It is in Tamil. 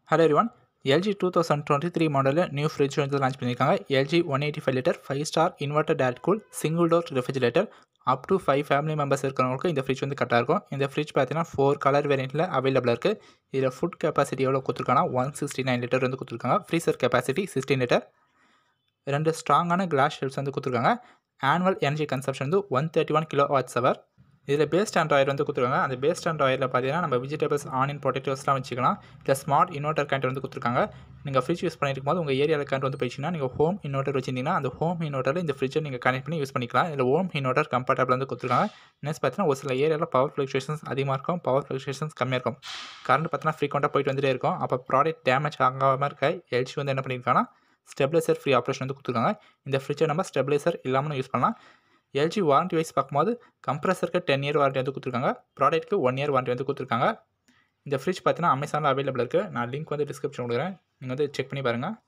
hello everyone LG two thousand twenty three மாடலில் நியூ ஃப்ரிட்ஜ் வந்து லான்ச் பண்ணியிருக்காங்க LG one eighty five litre five star inverter டேட் cool single door refrigerator up to five family members இருக்கிறவங்களுக்கு இந்த ஃப்ரிட்ஜ் வந்து கரெக்டாக இருக்கும் இந்த ஃப்ரிட்ஜ் பார்த்தீங்கன்னா ஃபோர் கலர் வேரியண்ட்டில் அவைலபிளாக இருக்குது இதில் ஃபுட் கெப்பாசிட்டி எவ்வளோ கொடுத்துருக்காங்கன்னா ஒன் சிக்ஸ்டி நைன் லிட்டர் வந்து கொடுத்துருக்காங்க ஃப்ரீசர் கெப்பாசிட்டி சிக்ஸ்டீன் லிட்டர் ரெண்டு ஸ்ட்ராங்கான கிளாஸ் ஷெல்ஸ் வந்து கொடுத்துருக்காங்க ஆனுவல் எனர்ஜி கன்சப்ஷன் வந்து one thirty one kilo watts hour இதில் பேஸ்ட் ஸ்டாண்ட் ஆயில் வந்து கொடுத்துருக்காங்க அந்த பேஸ்ட் ஸ்டாண்ட் ஆயிலில் பார்த்தீங்கன்னா நம்ம வெஜிடபிள்ஸ் ஆனியன் பொட்டேட்டோஸ்லாம் வச்சுக்கலாம் இல்லை ஸ்மார்ட் இன்வெர்டர் கரண்ட் வந்து கொடுத்துருக்காங்க நீங்கள் ஃப்ரிட்ஜ் யூஸ் பண்ணிருக்கும் போது உங்கள் ஏரியாவில் கரண்ட் வந்து போயிடுச்சுன்னா நீங்கள் ஹோம் இன்வெர்டர் வச்சிருந்தீங்கன்னா அந்த ஹோம் இன்வெர்டரில் இந்த ஃப்ரிட்ஜை நீங்கள் கனெக்ட் பண்ணி யூஸ் பண்ணிக்கலாம் இதில் ஹோம் இன்வெர்டர் கம்ஃபர்டபுள் வந்து கொடுத்துருக்காங்க நெக்ஸ்ட் பார்த்தீங்கன்னா ஒரு சில ஏரியாவில் பவர் ஃப்ளக்சுவேஷன்ஸ் அதிகமாக இருக்கும் பவர் ஃப்ளக்சுவேஷன்ஸ் கம்மியாக இருக்கும் கரண்ட் பார்த்தீங்கன்னா ஃப்ரீக்வெண்ட்டாக போயிட்டு வந்துட்டே இருக்கும் அப்போ ப்ராடக்ட் டேமேஜ் ஆகாமல் இருக்க எல்ஜி வந்து என்ன பண்ணியிருக்காங்கன்னா ஸ்டெபிலைசர் ஃப்ரீ ஆப்ரேஷன் வந்து கொடுத்துருக்காங்க இந்த ஃப்ரிட்ஜை நம்ம ஸ்டெபிலைசர் இல்லாமல் யூஸ் பண்ணலாம் எல்ஜி வாரண்டி வைஸ் பார்க்கும்போது கம்ப்ரஸருக்கு டென் இயர் வாரண்டி வந்து கொடுத்துருக்காங்க ப்ராடக்ட்டுக்கு ஒன் இயர் வாரண்டி வந்து கொடுத்துருக்காங்க இந்த ஃப்ரிட்ஜ் பார்த்தீங்கன்னா அமேசானில் அவைலபிள் இருக்குது நான் லிங்க் வந்து டிஸ்கிரிப்ஷன் கொடுக்குறேன் நீங்கள் வந்து செக் பண்ணி பாருங்கள்